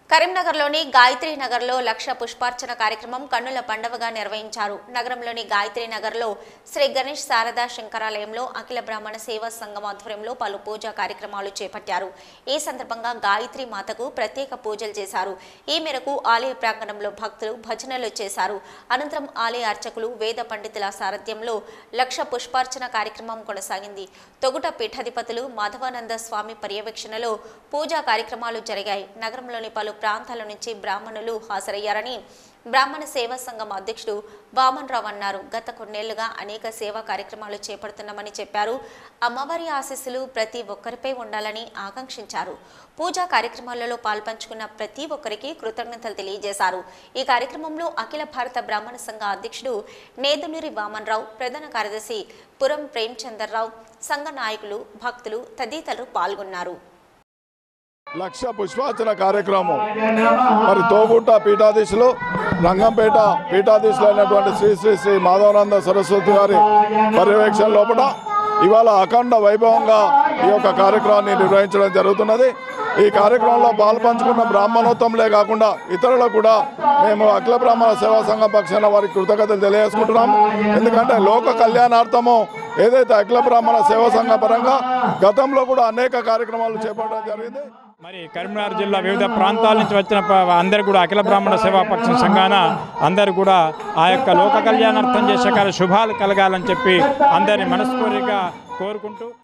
కరీంనగర్లోని గాయత్రి నగర్లో లక్ష పుష్పార్చన కార్యక్రమం కన్నుల పండవగా నిర్వహించారు నగరంలోని గాయత్రి నగర్లో శ్రీ గణేష్ శారదా శంకరాలయంలో అఖిల బ్రాహ్మణ సేవా సంఘం ఆధ్వర్యంలో పలు పూజా కార్యక్రమాలు చేపట్టారు ఈ సందర్భంగా గాయత్రి మాతకు ప్రత్యేక పూజలు చేశారు ఈ మేరకు ఆలయ ప్రాంగణంలో భక్తులు భజనలు చేశారు అనంతరం ఆలయ అర్చకులు వేద పండితుల సారథ్యంలో లక్ష పుష్పార్చన కార్యక్రమం కొనసాగింది తొగుట పీఠాధిపతులు మాధవానంద స్వామి పర్యవేక్షణలో పూజా కార్యక్రమాలు జరిగాయి నగరంలోని పలు ప్రాంతాల నుంచి బ్రాహ్మణులు హాజరయ్యారని బ్రాహ్మణ సేవా సంఘం అధ్యక్షుడు వామన్ రావు అన్నారు గత కొన్నేళ్లుగా అనేక సేవా కార్యక్రమాలు చేపడుతున్నామని చెప్పారు అమ్మవారి ఆశీస్సులు ప్రతి ఒక్కరిపై ఉండాలని ఆకాంక్షించారు పూజా కార్యక్రమాలలో పాల్పంచుకున్న ప్రతి ఒక్కరికి కృతజ్ఞతలు తెలియజేశారు ఈ కార్యక్రమంలో అఖిల భారత బ్రాహ్మణ సంఘ అధ్యక్షుడు నేదునూరి వామన్ రావు ప్రధాన కార్యదర్శి పురం ప్రేమ్చందర్రావు సంఘ నాయకులు భక్తులు తదితరులు పాల్గొన్నారు లక్ష పుష్పార్చన కార్యక్రమం మరి తోగుట్ట పీఠాధీశులు రంగంపేట పీఠాధీశులు అయినటువంటి శ్రీ శ్రీ శ్రీ మాధవానంద సరస్వతి గారి పర్యవేక్షణ లోపల ఇవాళ అఖండ వైభవంగా ఈ యొక్క కార్యక్రమాన్ని నిర్వహించడం జరుగుతున్నది ఈ కార్యక్రమంలో పాల్పంచుకున్న బ్రాహ్మణోత్తంలే కాకుండా ఇతరులకు కూడా మేము అఖిల బ్రాహ్మణ సేవా సంఘం పక్షాన వారికి కృతజ్ఞతలు తెలియజేసుకుంటున్నాము ఎందుకంటే లోక కళ్యాణార్థము ఏదైతే అఖిల బ్రాహ్మణ సేవా సంఘం పరంగా గతంలో కూడా అనేక కార్యక్రమాలు చేపట్టడం జరిగింది మరి కరీంనగర్ జిల్లా వివిధ ప్రాంతాల నుంచి వచ్చిన ప- అందరు కూడా అఖిల బ్రాహ్మణ సేవా పక్షం సంఘాన అందరు కూడా ఆ యొక్క లోక కళ్యాణార్థం చేసే కార్య శుభాలు కలగాలని చెప్పి అందరిని మనస్ఫూర్తిగా కోరుకుంటూ